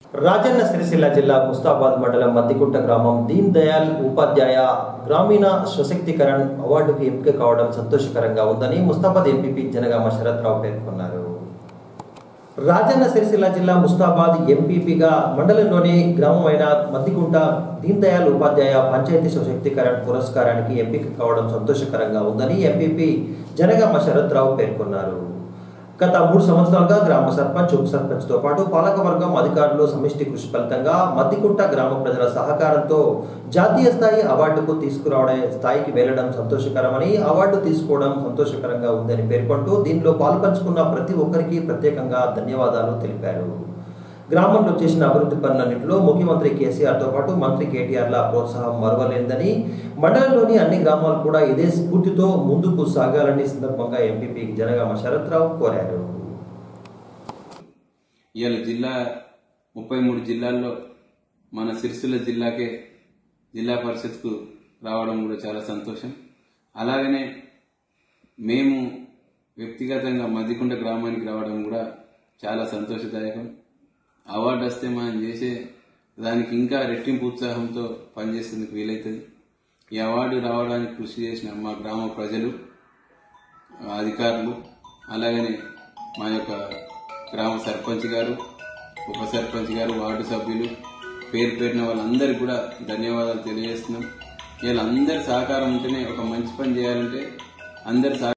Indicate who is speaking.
Speaker 1: రాజన్న సిరిసిల్ల జిల్లా ముస్తాబాద్ మండలం మద్దికుంట గ్రామం దీన్ దయాల్ ఉపాధ్యాయ గ్రామీణ సశక్తికరణ్ అవార్డుకు ఎంపిక కావడం సంతోషకరంగా ఉందని ముస్తాబాద్ ఎంపీపీ జనగామ శరత్ రావు పేర్కొన్నారు రాజన్న సిరిసిల్ల జిల్లా ముస్తాబాద్ ఎంపీపీగా మండలంలోని గ్రామమైన మద్దికుంట దీన్ దయాల్ ఉపాధ్యాయ పంచాయతీ సశక్తికరణ్ పురస్కారానికి ఎంపిక కావడం సంతోషకరంగా ఉందని ఎంపీపీ జనగామ శరత్ రావు పేర్కొన్నారు గత మూడు సంవత్సరాలుగా గ్రామ సర్పంచ్ ఉప సర్పంచ్తో పాటు పాలకవర్గం అధికారులు సమిష్టి కృషి ఫలితంగా మద్దికుంట గ్రామ ప్రజల సహకారంతో జాతీయ స్థాయి అవార్డుకు తీసుకురావడం స్థాయికి వెళ్లడం సంతోషకరమని అవార్డు తీసుకోవడం సంతోషకరంగా ఉందని పేర్కొంటూ దీనిలో పాల్పంచుకున్న ప్రతి ఒక్కరికి ప్రత్యేకంగా ధన్యవాదాలు తెలిపారు గ్రామంలో చేసిన అభివృద్ధి పనులన్నింటిలో ముఖ్యమంత్రి కేసీఆర్తో పాటు మంత్రి కేటీఆర్ల ప్రోత్సాహం మరవలేదని మండలంలోని అన్ని గ్రామాలు కూడా ఇదే స్ఫూర్తితో ముందుకు సాగాలని సందర్భంగా ఎంపీపీ జనగామ శరత్రావు కోరారు
Speaker 2: ఇవాళ జిల్లా ముప్పై మూడు జిల్లాల్లో మన సిరిసిల్ల జిల్లాకే జిల్లా పరిషత్కు రావడం కూడా చాలా సంతోషం అలాగనే మేము వ్యక్తిగతంగా మద్దికుంట గ్రామానికి రావడం కూడా చాలా సంతోషదాయకం అవార్డు వస్తే మనం చేసే దానికి ఇంకా రెట్టింపు ఉత్సాహంతో పనిచేసేందుకు వీలవుతుంది ఈ అవార్డు రావడానికి కృషి చేసిన మా గ్రామ ప్రజలు అధికారులు అలాగనే మా యొక్క గ్రామ సర్పంచ్ గారు ఉప సర్పంచ్ గారు వార్డు సభ్యులు పేరు పేరిన వాళ్ళందరికీ కూడా ధన్యవాదాలు తెలియజేస్తున్నాం వీళ్ళందరి సహకారం ఉంటేనే ఒక మంచి పని చేయాలంటే అందరి సహకారం